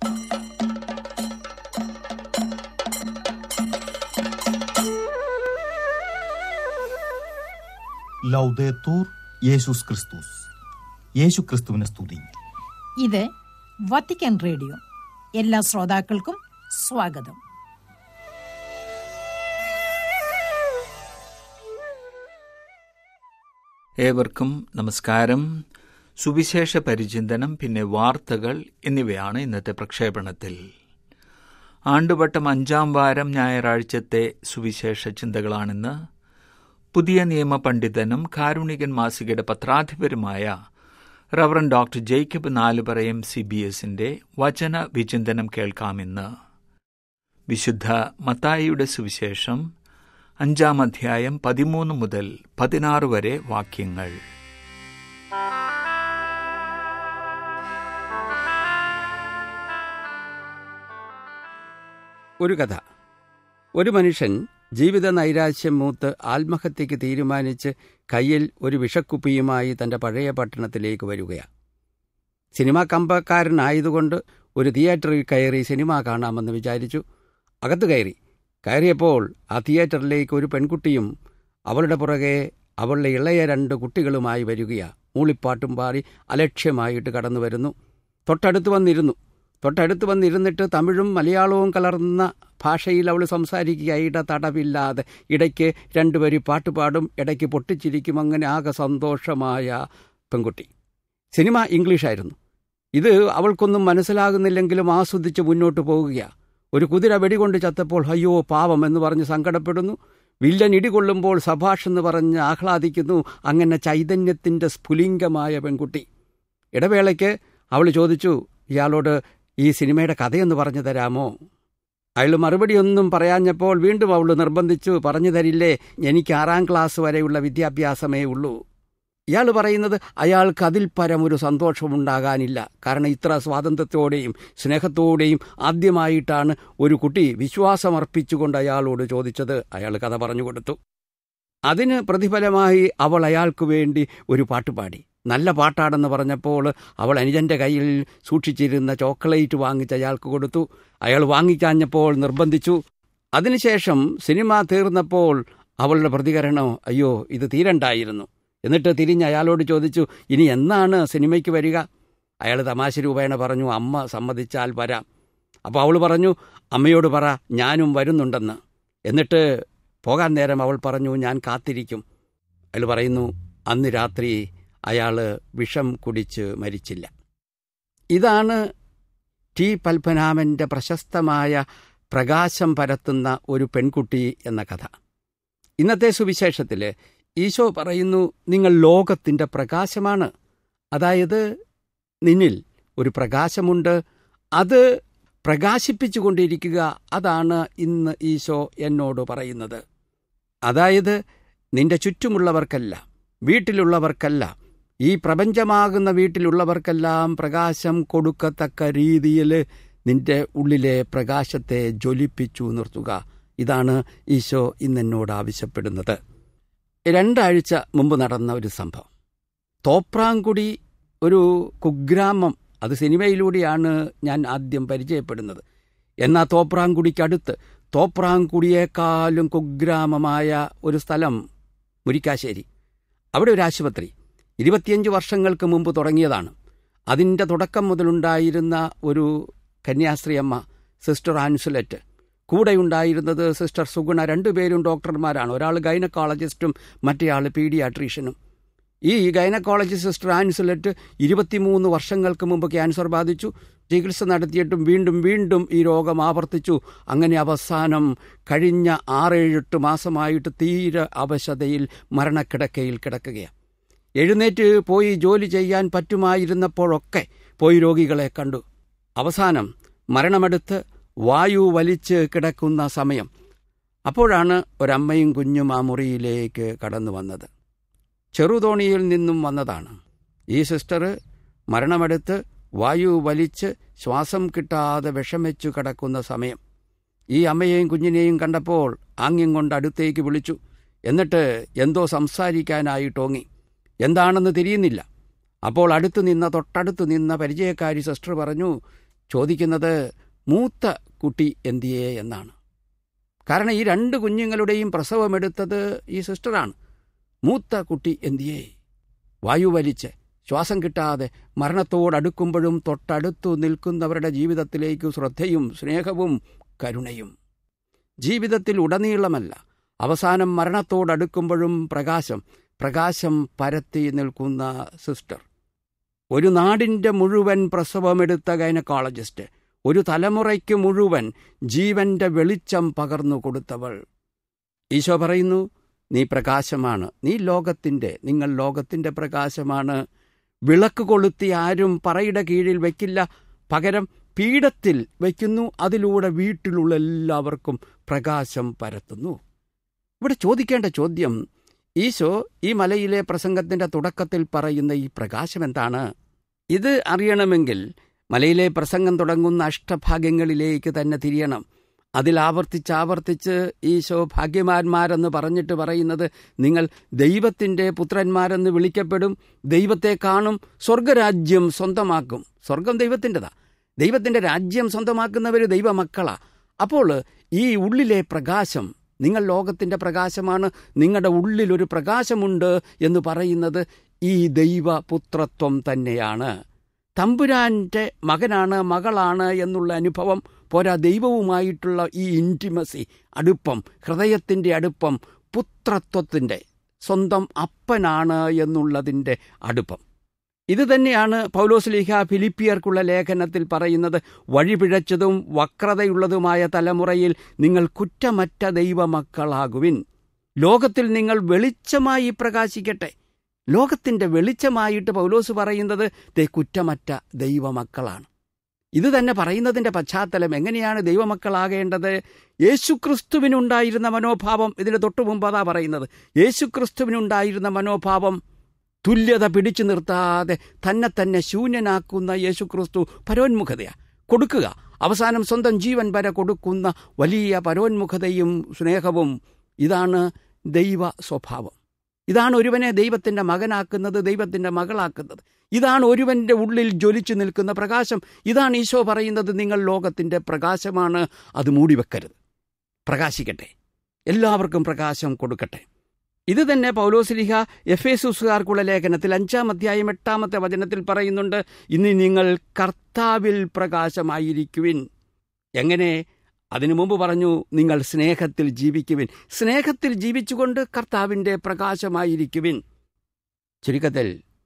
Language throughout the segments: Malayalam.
ലൗദേത്തൂർ യേശുസ് ക്രിസ്തുസ് യേശു ക്രിസ്തുവിനെ സ്തുതി ഇത് വത്തിക്കാൻ റേഡിയോ എല്ലാ ശ്രോതാക്കൾക്കും സ്വാഗതം ഏവർക്കും നമസ്കാരം സുവിശേഷ പരിചിന്തനം പിന്നെ വാർത്തകൾ എന്നിവയാണ് ഇന്നത്തെ പ്രക്ഷേപണത്തിൽ ആണ്ടുവട്ടം അഞ്ചാം വാരം ഞായറാഴ്ചത്തെ സുവിശേഷ ചിന്തകളാണിന്ന് പുതിയ നിയമ പണ്ഡിതനും കാരുണികൻ മാസികയുടെ പത്രാധിപരുമായ reverend doctor Jacob Nalupurayam C B എസിന്റെ വചന വിചിന്തനം കേൾക്കാമെന്ന് വിശുദ്ധ മത്തായിയുടെ സുവിശേഷം അഞ്ചാം അധ്യായം പതിമൂന്ന് മുതൽ പതിനാറ് വരെ വാക്യങ്ങൾ ഒരു കഥ ഒരു മനുഷ്യൻ ജീവിത നൈരാശ്യം മൂത്ത് ആത്മഹത്യയ്ക്ക് തീരുമാനിച്ച് കയ്യിൽ ഒരു വിഷക്കുപ്പിയുമായി തന്റെ പഴയ പട്ടണത്തിലേക്ക് വരികയാണ് സിനിമാ കമ്പക്കാരനായതുകൊണ്ട് ഒരു തിയേറ്ററിൽ കയറി സിനിമ കാണാമെന്ന് വിചാരിച്ചു അകത്ത് കയറി കയറിയപ്പോൾ ആ തിയേറ്ററിലേക്ക് ഒരു പെൺകുട്ടിയും അവളുടെ പുറകെ അവളുടെ ഇളയ രണ്ട് കുട്ടികളുമായി വരികയാണ് മൂളിപ്പാട്ടും പാടി അലക്ഷ്യമായിട്ട് കടന്നു വരുന്നു തൊട്ടടുത്ത് വന്നിരുന്നു തൊട്ടടുത്ത് വന്നിരുന്നിട്ട് തമിഴും മലയാളവും കലർന്ന ഭാഷയിൽ അവൾ സംസാരിക്കുകയായിട്ട് തടവില്ലാതെ ഇടയ്ക്ക് രണ്ടുപേരി പാട്ടുപാടും ഇടയ്ക്ക് പൊട്ടിച്ചിരിക്കും അങ്ങനെ ആകെ സന്തോഷമായ പെൺകുട്ടി സിനിമ ഇംഗ്ലീഷായിരുന്നു ഇത് അവൾക്കൊന്നും മനസ്സിലാകുന്നില്ലെങ്കിലും ആസ്വദിച്ച് മുന്നോട്ട് പോവുകയാണ് ഒരു കുതിര വെടികൊണ്ട് ചത്തപ്പോൾ അയ്യോ പാവം എന്ന് പറഞ്ഞ് സങ്കടപ്പെടുന്നു വില്ലൻ ഇടികൊള്ളുമ്പോൾ സഭാഷ് എന്ന് പറഞ്ഞ് ആഹ്ലാദിക്കുന്നു അങ്ങനെ ചൈതന്യത്തിൻ്റെ സ്ഫുലിംഗമായ പെൺകുട്ടി ഇടവേളയ്ക്ക് അവൾ ചോദിച്ചു ഇയാളോട് ഈ സിനിമയുടെ കഥയൊന്ന് പറഞ്ഞു തരാമോ അയാൾ മറുപടിയൊന്നും പറയാഞ്ഞപ്പോൾ വീണ്ടും അവൾ നിർബന്ധിച്ചു പറഞ്ഞു തരില്ലേ എനിക്ക് ആറാം ക്ലാസ് വരെയുള്ള വിദ്യാഭ്യാസമേ ഉള്ളൂ ഇയാൾ പറയുന്നത് അയാൾക്ക് അതിൽ പരം ഒരു സന്തോഷമുണ്ടാകാനില്ല കാരണം ഇത്ര സ്വാതന്ത്ര്യത്തോടെയും സ്നേഹത്തോടെയും ആദ്യമായിട്ടാണ് ഒരു കുട്ടി വിശ്വാസമർപ്പിച്ചുകൊണ്ട് അയാളോട് ചോദിച്ചത് അയാൾ കഥ പറഞ്ഞു കൊടുത്തു അതിന് പ്രതിഫലമായി അവൾ അയാൾക്ക് വേണ്ടി ഒരു പാട്ടുപാടി നല്ല പാട്ടാണെന്ന് പറഞ്ഞപ്പോൾ അവൾ അനുജന്റെ കയ്യിൽ സൂക്ഷിച്ചിരുന്ന ചോക്ലേറ്റ് വാങ്ങിച്ച് അയാൾക്ക് കൊടുത്തു അയാൾ വാങ്ങിക്കാഞ്ഞപ്പോൾ നിർബന്ധിച്ചു അതിനുശേഷം സിനിമ തീർന്നപ്പോൾ അവളുടെ പ്രതികരണം അയ്യോ ഇത് തീരണ്ടായിരുന്നു എന്നിട്ട് തിരിഞ്ഞ് അയാളോട് ചോദിച്ചു ഇനി എന്നാണ് സിനിമയ്ക്ക് വരിക അയാൾ തമാശ രൂപേണ പറഞ്ഞു അമ്മ സമ്മതിച്ചാൽ വരാം അപ്പോൾ അവൾ പറഞ്ഞു അമ്മയോട് പറ ഞാനും വരുന്നുണ്ടെന്ന് എന്നിട്ട് പോകാൻ നേരം അവൾ പറഞ്ഞു ഞാൻ കാത്തിരിക്കും അയാൾ പറയുന്നു അന്ന് രാത്രി അയാൾ വിഷം കുടിച്ച് മരിച്ചില്ല ഇതാണ് ടി പത്മനാഭൻ്റെ പ്രശസ്തമായ പ്രകാശം പരത്തുന്ന ഒരു പെൺകുട്ടി എന്ന കഥ ഇന്നത്തെ സുവിശേഷത്തിൽ ഈശോ പറയുന്നു നിങ്ങൾ ലോകത്തിൻ്റെ പ്രകാശമാണ് അതായത് നിന്നിൽ ഒരു പ്രകാശമുണ്ട് അത് പ്രകാശിപ്പിച്ചുകൊണ്ടിരിക്കുക അതാണ് ഇന്ന് ഈശോ എന്നോട് പറയുന്നത് അതായത് നിന്റെ ചുറ്റുമുള്ളവർക്കല്ല വീട്ടിലുള്ളവർക്കല്ല ഈ പ്രപഞ്ചമാകുന്ന വീട്ടിലുള്ളവർക്കെല്ലാം പ്രകാശം കൊടുക്കത്തക്ക രീതിയിൽ നിന്റെ ഉള്ളിലെ പ്രകാശത്തെ ജ്വലിപ്പിച്ചു നിർത്തുക ഇതാണ് ഈശോ ഇന്നെന്നോട് ആവശ്യപ്പെടുന്നത് രണ്ടാഴ്ച മുമ്പ് നടന്ന ഒരു സംഭവം തോപ്രാങ്കുടി ഒരു കുഗ്രാമം അത് സിനിമയിലൂടെയാണ് ഞാൻ ആദ്യം പരിചയപ്പെടുന്നത് എന്നാൽ തോപ്രാങ്കുടിക്കടുത്ത് തോപ്രാങ്കുടിയേക്കാളും കുഗ്രാമമായ ഒരു സ്ഥലം മുരിക്കാശ്ശേരി അവിടെ ഒരു ആശുപത്രി ഇരുപത്തിയഞ്ച് വർഷങ്ങൾക്ക് മുമ്പ് തുടങ്ങിയതാണ് അതിൻ്റെ തുടക്കം മുതലുണ്ടായിരുന്ന ഒരു കന്യാസ്ത്രീ അമ്മ സിസ്റ്റർ ആൻസുലറ്റ് കൂടെയുണ്ടായിരുന്നത് സിസ്റ്റർ സുഗുണ രണ്ടുപേരും ഡോക്ടർമാരാണ് ഒരാൾ ഗൈനക്കോളജിസ്റ്റും മറ്റേയാൾ പീഡിയാട്രീഷ്യനും ഈ ഗൈനക്കോളജി സിസ്റ്റർ ആൻസുലറ്റ് ഇരുപത്തിമൂന്ന് വർഷങ്ങൾക്ക് മുമ്പ് ക്യാൻസർ ബാധിച്ചു ചികിത്സ നടത്തിയിട്ടും വീണ്ടും വീണ്ടും ഈ രോഗം ആവർത്തിച്ചു അങ്ങനെ അവസാനം കഴിഞ്ഞ ആറേഴെട്ട് മാസമായിട്ട് തീരെ അവശതയിൽ മരണക്കിടക്കയിൽ കിടക്കുകയാണ് എഴുന്നേറ്റ് പോയി ജോലി ചെയ്യാൻ പറ്റുമായിരുന്നപ്പോഴൊക്കെ പോയി രോഗികളെ കണ്ടു അവസാനം മരണമെടുത്ത് വായു വലിച്ച് കിടക്കുന്ന സമയം അപ്പോഴാണ് ഒരമ്മയും കുഞ്ഞും ആ മുറിയിലേക്ക് കടന്നു വന്നത് ചെറുതോണിയിൽ നിന്നും വന്നതാണ് ഈ സിസ്റ്റർ മരണമെടുത്ത് വായു വലിച്ച് ശ്വാസം കിട്ടാതെ വിഷമിച്ചു കിടക്കുന്ന സമയം ഈ അമ്മയെയും കുഞ്ഞിനെയും കണ്ടപ്പോൾ ആംഗ്യം കൊണ്ട് അടുത്തേക്ക് വിളിച്ചു എന്നിട്ട് എന്തോ സംസാരിക്കാനായി ടോങ്ങി എന്താണെന്ന് തിരിയുന്നില്ല അപ്പോൾ അടുത്തു നിന്ന തൊട്ടടുത്ത് നിന്ന പരിചയക്കാരി സിസ്റ്റർ പറഞ്ഞു ചോദിക്കുന്നത് മൂത്ത കുട്ടി എന്തിയേ എന്നാണ് കാരണം ഈ രണ്ട് കുഞ്ഞുങ്ങളുടെയും പ്രസവമെടുത്തത് ഈ സിസ്റ്ററാണ് മൂത്ത കുട്ടി എന്തിയേ വായു വലിച്ച് ശ്വാസം കിട്ടാതെ മരണത്തോടടുക്കുമ്പോഴും തൊട്ടടുത്തു നിൽക്കുന്നവരുടെ ജീവിതത്തിലേക്ക് ശ്രദ്ധയും സ്നേഹവും കരുണയും ജീവിതത്തിൽ ഉടനീളമല്ല അവസാനം മരണത്തോടടുക്കുമ്പോഴും പ്രകാശം പ്രകാശം പരത്തി നിൽക്കുന്ന സിസ്റ്റർ ഒരു നാടിൻ്റെ മുഴുവൻ പ്രസവമെടുത്ത ഗൈനക്കോളജിസ്റ്റ് ഒരു തലമുറയ്ക്ക് മുഴുവൻ ജീവന്റെ വെളിച്ചം പകർന്നു കൊടുത്തവൾ ഈശോ പറയുന്നു നീ പ്രകാശമാണ് നീ ലോകത്തിൻ്റെ നിങ്ങൾ ലോകത്തിൻ്റെ പ്രകാശമാണ് വിളക്ക് കൊളുത്തി ആരും പറയുടെ കീഴിൽ വയ്ക്കില്ല പകരം പീഠത്തിൽ വയ്ക്കുന്നു അതിലൂടെ വീട്ടിലുള്ള എല്ലാവർക്കും പ്രകാശം പരത്തുന്നു ഇവിടെ ചോദിക്കേണ്ട ചോദ്യം ഈശോ ഈ മലയിലെ പ്രസംഗത്തിന്റെ തുടക്കത്തിൽ പറയുന്ന ഈ പ്രകാശം എന്താണ് ഇത് അറിയണമെങ്കിൽ മലയിലെ പ്രസംഗം തുടങ്ങുന്ന അഷ്ടഭാഗ്യങ്ങളിലേക്ക് തന്നെ തിരിയണം അതിൽ ആവർത്തിച്ചാവർത്തിച്ച് ഈശോ ഭാഗ്യവാന്മാരെന്ന് പറഞ്ഞിട്ട് പറയുന്നത് നിങ്ങൾ ദൈവത്തിൻ്റെ പുത്രന്മാരെന്ന് വിളിക്കപ്പെടും ദൈവത്തെ കാണും സ്വർഗരാജ്യം സ്വന്തമാക്കും സ്വർഗം ദൈവത്തിൻ്റെതാ ദൈവത്തിൻ്റെ രാജ്യം സ്വന്തമാക്കുന്നവർ ദൈവമക്കളാ അപ്പോൾ ഈ ഉള്ളിലെ പ്രകാശം നിങ്ങൾ ലോകത്തിൻ്റെ പ്രകാശമാണ് നിങ്ങളുടെ ഉള്ളിലൊരു പ്രകാശമുണ്ട് എന്ന് പറയുന്നത് ഈ ദൈവപുത്രത്വം തന്നെയാണ് തമ്പുരാൻ്റെ മകനാണ് മകളാണ് എന്നുള്ള അനുഭവം പോരാ ദൈവവുമായിട്ടുള്ള ഈ ഇൻറ്റിമസി അടുപ്പം ഹൃദയത്തിൻ്റെ അടുപ്പം പുത്രത്വത്തിൻ്റെ സ്വന്തം അപ്പനാണ് എന്നുള്ളതിൻ്റെ അടുപ്പം ഇത് തന്നെയാണ് പൗലോസ്ലീഹ ഫിലിപ്പിയർക്കുള്ള ലേഖനത്തിൽ പറയുന്നത് വഴിപിഴച്ചതും വക്രതയുള്ളതുമായ തലമുറയിൽ നിങ്ങൾ കുറ്റമറ്റ ദൈവമക്കളാകുവിൻ ലോകത്തിൽ നിങ്ങൾ വെളിച്ചമായി പ്രകാശിക്കട്ടെ ലോകത്തിൻ്റെ വെളിച്ചമായിട്ട് പൗലോസ് പറയുന്നത് ദേ കുറ്റമറ്റ ദൈവമക്കളാണ് ഇത് തന്നെ പറയുന്നതിൻ്റെ പശ്ചാത്തലം എങ്ങനെയാണ് ദൈവമക്കളാകേണ്ടത് യേശുക്രിസ്തുവിനുണ്ടായിരുന്ന മനോഭാവം ഇതിന് തൊട്ടു മുമ്പ് അതാ പറയുന്നത് യേശുക്രിസ്തുവിനുണ്ടായിരുന്ന മനോഭാവം തുല്യത പിടിച്ചു നിർത്താതെ തന്നെ തന്നെ ശൂന്യനാക്കുന്ന യേശുക്രിസ്തു പരോന്മുഖതയാ കൊടുക്കുക അവസാനം സ്വന്തം ജീവൻ വരെ കൊടുക്കുന്ന വലിയ പരോന്മുഖതയും സ്നേഹവും ഇതാണ് ദൈവ സ്വഭാവം ഇതാണ് ഒരുവനെ ദൈവത്തിൻ്റെ മകനാക്കുന്നത് ദൈവത്തിൻ്റെ മകളാക്കുന്നത് ഇതാണ് ഒരുവൻ്റെ ഉള്ളിൽ ജ്വലിച്ചു നിൽക്കുന്ന പ്രകാശം ഇതാണ് ഈശോ പറയുന്നത് നിങ്ങൾ ലോകത്തിൻ്റെ പ്രകാശമാണ് അത് മൂടിവെക്കരുത് പ്രകാശിക്കട്ടെ എല്ലാവർക്കും പ്രകാശം കൊടുക്കട്ടെ ഇത് തന്നെ പൗലോസ്ലിഹ എഫ് എസുസുകാർക്കുള്ള ലേഖനത്തിൽ അഞ്ചാം അധ്യായം എട്ടാമത്തെ വചനത്തിൽ പറയുന്നുണ്ട് ഇനി നിങ്ങൾ കർത്താവിൽ പ്രകാശമായിരിക്കുവിൻ എങ്ങനെ അതിനു മുമ്പ് പറഞ്ഞു നിങ്ങൾ സ്നേഹത്തിൽ ജീവിക്കുവിൻ സ്നേഹത്തിൽ ജീവിച്ചുകൊണ്ട് കർത്താവിൻ്റെ പ്രകാശമായിരിക്കുവിൻ ചുരുക്കത്തിൽ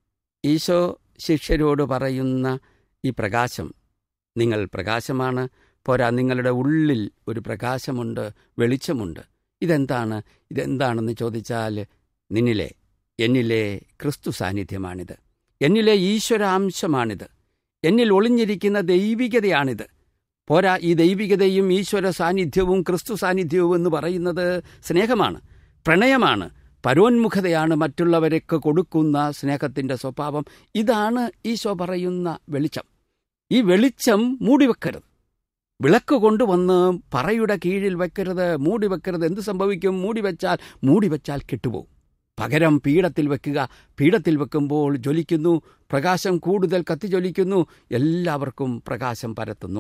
ഈശോ ശിഷ്യരോട് പറയുന്ന ഈ പ്രകാശം നിങ്ങൾ പ്രകാശമാണ് പോരാ നിങ്ങളുടെ ഉള്ളിൽ ഒരു പ്രകാശമുണ്ട് വെളിച്ചമുണ്ട് ഇതെന്താണ് ഇതെന്താണെന്ന് ചോദിച്ചാൽ നിന്നിലെ എന്നിലെ ക്രിസ്തു സാന്നിധ്യമാണിത് എന്നിലെ ഈശ്വരാംശമാണിത് എന്നിൽ ഒളിഞ്ഞിരിക്കുന്ന ദൈവികതയാണിത് പോരാ ഈ ദൈവികതയും ഈശ്വര സാന്നിധ്യവും ക്രിസ്തു സാന്നിധ്യവും എന്ന് പറയുന്നത് സ്നേഹമാണ് പ്രണയമാണ് പരോന്മുഖതയാണ് മറ്റുള്ളവർക്ക് കൊടുക്കുന്ന സ്നേഹത്തിൻ്റെ സ്വഭാവം ഇതാണ് ഈശോ പറയുന്ന വെളിച്ചം ഈ വെളിച്ചം മൂടിവെക്കരുത് വിളക്ക് കൊണ്ടുവന്ന് പറയുടെ കീഴിൽ വെക്കരുത് മൂടി വെക്കരുത് എന്ത് സംഭവിക്കും മൂടി വെച്ചാൽ മൂടി വെച്ചാൽ കെട്ടുപോകും പകരം പീഠത്തിൽ വെക്കുക പീഠത്തിൽ വെക്കുമ്പോൾ ജ്വലിക്കുന്നു പ്രകാശം കൂടുതൽ കത്തിജ്വലിക്കുന്നു എല്ലാവർക്കും പ്രകാശം പരത്തുന്നു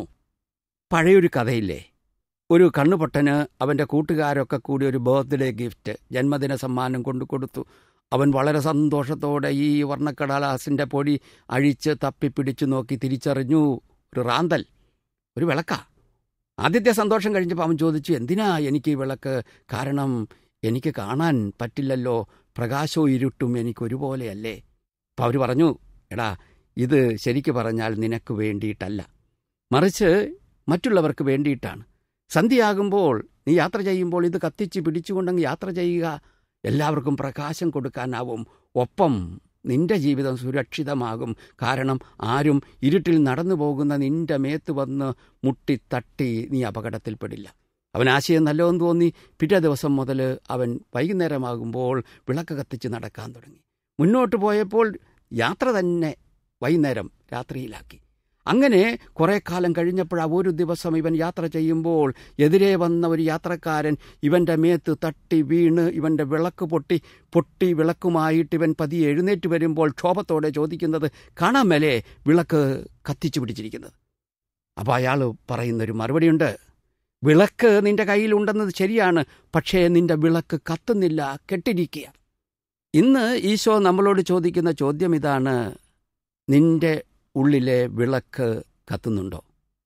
പഴയൊരു കഥയില്ലേ ഒരു കണ്ണുപൊട്ടന് അവൻ്റെ കൂട്ടുകാരൊക്കെ കൂടി ഒരു ബർത്ത്ഡേ ഗിഫ്റ്റ് ജന്മദിന സമ്മാനം കൊണ്ടു കൊടുത്തു അവൻ വളരെ സന്തോഷത്തോടെ ഈ വർണ്ണക്കടലാസിൻ്റെ പൊടി അഴിച്ച് തപ്പിപ്പിടിച്ചു നോക്കി തിരിച്ചറിഞ്ഞു ഒരു റാന്തൽ ഒരു വിളക്ക ആദ്യത്തെ സന്തോഷം കഴിഞ്ഞപ്പോൾ അവൻ ചോദിച്ചു എന്തിനാ എനിക്ക് ഈ വിളക്ക് കാരണം എനിക്ക് കാണാൻ പറ്റില്ലല്ലോ പ്രകാശവും ഇരുട്ടും എനിക്ക് ഒരുപോലെയല്ലേ അപ്പം അവർ പറഞ്ഞു എടാ ഇത് ശരിക്കു പറഞ്ഞാൽ നിനക്ക് വേണ്ടിയിട്ടല്ല മറിച്ച് മറ്റുള്ളവർക്ക് വേണ്ടിയിട്ടാണ് സന്ധ്യയാകുമ്പോൾ നീ യാത്ര ചെയ്യുമ്പോൾ ഇത് കത്തിച്ച് പിടിച്ചുകൊണ്ടങ്ങ് യാത്ര ചെയ്യുക എല്ലാവർക്കും പ്രകാശം കൊടുക്കാനാവും ഒപ്പം നിന്റെ ജീവിതം സുരക്ഷിതമാകും കാരണം ആരും ഇരുട്ടിൽ നടന്നു പോകുന്ന നിന്റെ മേത്ത് വന്ന് മുട്ടിത്തട്ടി നീ അപകടത്തിൽപ്പെടില്ല അവൻ ആശയം നല്ലതെന്ന് തോന്നി പിറ്റേ ദിവസം മുതൽ അവൻ വൈകുന്നേരമാകുമ്പോൾ വിളക്ക് കത്തിച്ച് നടക്കാൻ തുടങ്ങി മുന്നോട്ട് പോയപ്പോൾ യാത്ര തന്നെ വൈകുന്നേരം രാത്രിയിലാക്കി അങ്ങനെ കുറേ കാലം കഴിഞ്ഞപ്പോൾ ആ ഒരു ദിവസം ഇവൻ യാത്ര ചെയ്യുമ്പോൾ എതിരെ വന്ന ഒരു യാത്രക്കാരൻ ഇവൻ്റെ മേത്ത് തട്ടി വീണ് ഇവൻ്റെ വിളക്ക് പൊട്ടി പൊട്ടി വിളക്കുമായിട്ട് ഇവൻ പതിയെ എഴുന്നേറ്റ് വരുമ്പോൾ ക്ഷോഭത്തോടെ ചോദിക്കുന്നത് കാണാൻ മേലെ വിളക്ക് കത്തിച്ചു പിടിച്ചിരിക്കുന്നത് അപ്പോൾ അയാൾ പറയുന്നൊരു മറുപടിയുണ്ട് വിളക്ക് നിന്റെ കയ്യിലുണ്ടെന്നത് ശരിയാണ് പക്ഷേ നിന്റെ വിളക്ക് കത്തുന്നില്ല കെട്ടിരിക്കുക ഇന്ന് ഈശോ നമ്മളോട് ചോദിക്കുന്ന ചോദ്യം ഇതാണ് നിന്റെ ഉള്ളിലെ വിളക്ക് കത്തുന്നുണ്ടോ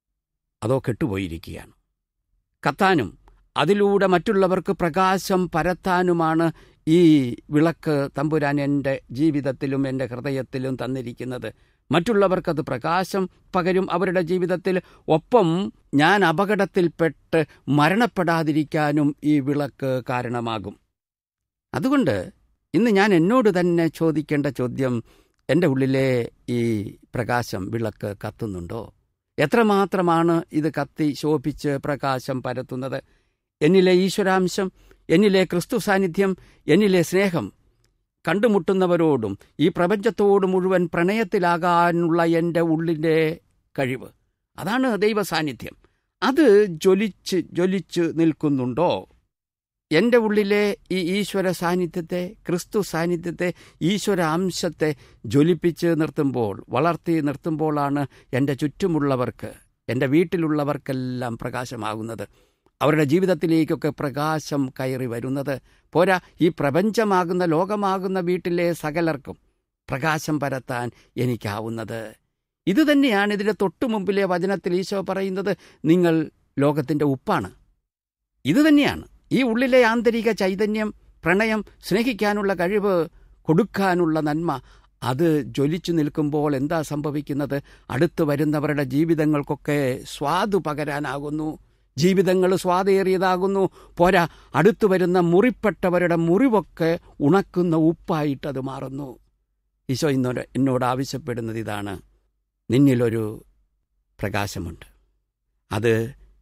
അതോ കെട്ടുപോയിരിക്കുകയാണ് കത്താനും അതിലൂടെ മറ്റുള്ളവർക്ക് പ്രകാശം പരത്താനുമാണ് ഈ വിളക്ക് തമ്പുരാൻ എൻ്റെ ജീവിതത്തിലും എൻ്റെ ഹൃദയത്തിലും തന്നിരിക്കുന്നത് മറ്റുള്ളവർക്കത് പ്രകാശം പകരും അവരുടെ ജീവിതത്തിൽ ഒപ്പം ഞാൻ അപകടത്തിൽപ്പെട്ട് മരണപ്പെടാതിരിക്കാനും ഈ വിളക്ക് കാരണമാകും അതുകൊണ്ട് ഇന്ന് ഞാൻ എന്നോട് തന്നെ ചോദിക്കേണ്ട ചോദ്യം എൻ്റെ ഉള്ളിലെ ഈ പ്രകാശം വിളക്ക് കത്തുന്നുണ്ടോ എത്രമാത്രമാണ് ഇത് കത്തി ശോഭിച്ച് പ്രകാശം പരത്തുന്നത് എന്നിലെ ഈശ്വരാംശം എന്നിലെ ക്രിസ്തു സാന്നിധ്യം എന്നിലെ സ്നേഹം കണ്ടുമുട്ടുന്നവരോടും ഈ പ്രപഞ്ചത്തോട് മുഴുവൻ പ്രണയത്തിലാകാനുള്ള എൻ്റെ ഉള്ളിൻ്റെ കഴിവ് അതാണ് ദൈവ സാന്നിധ്യം അത് ജ്വലിച്ച് ജ്വലിച്ച് നിൽക്കുന്നുണ്ടോ എൻ്റെ ഉള്ളിലെ ഈ ഈശ്വര സാന്നിധ്യത്തെ ക്രിസ്തു സാന്നിധ്യത്തെ ഈശ്വര അംശത്തെ ജ്വലിപ്പിച്ച് നിർത്തുമ്പോൾ വളർത്തി നിർത്തുമ്പോഴാണ് എൻ്റെ ചുറ്റുമുള്ളവർക്ക് എൻ്റെ വീട്ടിലുള്ളവർക്കെല്ലാം പ്രകാശമാകുന്നത് അവരുടെ ജീവിതത്തിലേക്കൊക്കെ പ്രകാശം കയറി വരുന്നത് പോരാ ഈ പ്രപഞ്ചമാകുന്ന ലോകമാകുന്ന വീട്ടിലെ സകലർക്കും പ്രകാശം പരത്താൻ എനിക്കാവുന്നത് ഇതുതന്നെയാണ് ഇതിൻ്റെ തൊട്ടു മുമ്പിലെ വചനത്തിൽ ഈശോ പറയുന്നത് നിങ്ങൾ ലോകത്തിൻ്റെ ഉപ്പാണ് ഇതുതന്നെയാണ് ഈ ഉള്ളിലെ ആന്തരിക ചൈതന്യം പ്രണയം സ്നേഹിക്കാനുള്ള കഴിവ് കൊടുക്കാനുള്ള നന്മ അത് ജ്വലിച്ചു നിൽക്കുമ്പോൾ എന്താ സംഭവിക്കുന്നത് അടുത്തു വരുന്നവരുടെ ജീവിതങ്ങൾക്കൊക്കെ സ്വാദു പകരാനാകുന്നു ജീവിതങ്ങൾ സ്വാദേറിയതാകുന്നു പോരാ അടുത്തു വരുന്ന മുറിപ്പെട്ടവരുടെ മുറിവൊക്കെ ഉണക്കുന്ന ഉപ്പായിട്ടത് മാറുന്നു ഈശോ ഇന്നോട് എന്നോട് ആവശ്യപ്പെടുന്നത് ഇതാണ് നിന്നിലൊരു പ്രകാശമുണ്ട് അത്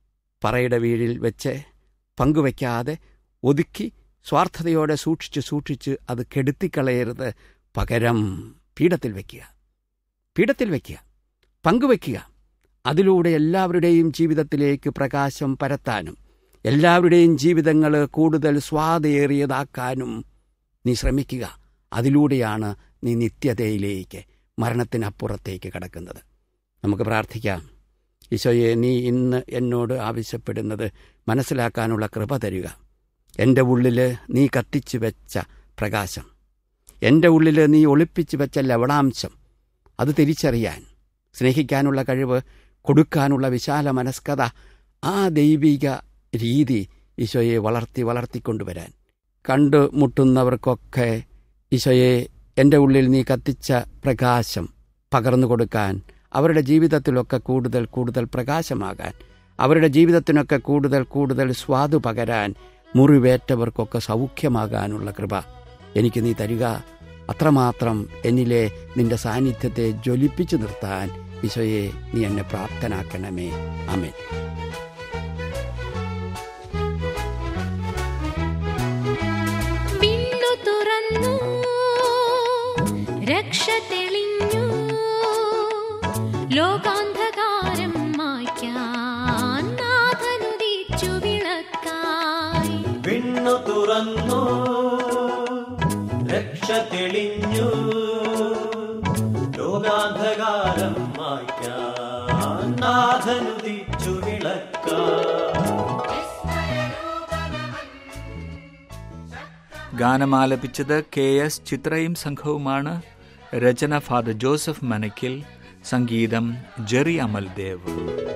പറയുടെ വീഴിൽ വെച്ച് പങ്കുവയ്ക്കാതെ ഒതുക്കി സ്വാർത്ഥതയോടെ സൂക്ഷിച്ച് സൂക്ഷിച്ച് അത് കെടുത്തിക്കളയരുത് പകരം പീഠത്തിൽ വയ്ക്കുക പീഠത്തിൽ വയ്ക്കുക പങ്കുവയ്ക്കുക അതിലൂടെ എല്ലാവരുടെയും ജീവിതത്തിലേക്ക് പ്രകാശം പരത്താനും എല്ലാവരുടെയും ജീവിതങ്ങൾ കൂടുതൽ സ്വാദേറിയതാക്കാനും നീ ശ്രമിക്കുക അതിലൂടെയാണ് നീ നിത്യതയിലേക്ക് മരണത്തിനപ്പുറത്തേക്ക് കടക്കുന്നത് നമുക്ക് പ്രാർത്ഥിക്കാം ഈശോയെ നീ ഇന്ന് എന്നോട് ആവശ്യപ്പെടുന്നത് മനസ്സിലാക്കാനുള്ള കൃപ തരിക എൻ്റെ ഉള്ളിൽ നീ കത്തിച്ചു വെച്ച പ്രകാശം എൻ്റെ ഉള്ളിൽ നീ ഒളിപ്പിച്ചു വെച്ച ലവണാംശം അത് തിരിച്ചറിയാൻ സ്നേഹിക്കാനുള്ള കഴിവ് കൊടുക്കാനുള്ള വിശാല മനസ്കത ആ ദൈവിക രീതി ഈശോയെ വളർത്തി വളർത്തിക്കൊണ്ടുവരാൻ കണ്ടുമുട്ടുന്നവർക്കൊക്കെ ഈശോയെ എൻ്റെ ഉള്ളിൽ നീ കത്തിച്ച പ്രകാശം പകർന്നു കൊടുക്കാൻ അവരുടെ ജീവിതത്തിലൊക്കെ കൂടുതൽ കൂടുതൽ പ്രകാശമാകാൻ അവരുടെ ജീവിതത്തിനൊക്കെ കൂടുതൽ കൂടുതൽ സ്വാദു പകരാൻ മുറിവേറ്റവർക്കൊക്കെ സൗഖ്യമാകാനുള്ള കൃപ എനിക്ക് നീ തരിക അത്രമാത്രം എന്നിലെ നിന്റെ സാന്നിധ്യത്തെ ജ്വലിപ്പിച്ചു നിർത്താൻ ഈശോയെ നീ എന്നെ പ്രാപ്തനാക്കണമേ അമേൻ വിണ്ണു തുറന്നു രക്ഷ തെളിഞ്ഞു ലോകാന്ധകാരം മായ്ക്കാൻ നാഥനുദിച്ചു വിളക്കായി വിണ്ണു തുറന്നു രക്ഷ തെളിഞ്ഞു ലോകാന്ധകാരം മായ്ക്കാൻ നാഥനുദിച്ചു വിളക്കാം ഗാനമാലപിച്ചത് കെ എസ് ചിത്രയും സംഘവുമാണ് രചന ഫാദർ ജോസഫ് മനക്കിൽ സംഗീതം ജെറി അമൽദേവ്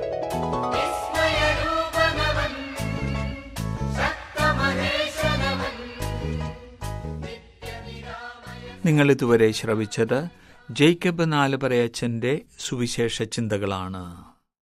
നിങ്ങൾ ഇതുവരെ ശ്രവിച്ചത് ജേക്കബ് നാലുപറയച്ചന്റെ സുവിശേഷ ചിന്തകളാണ്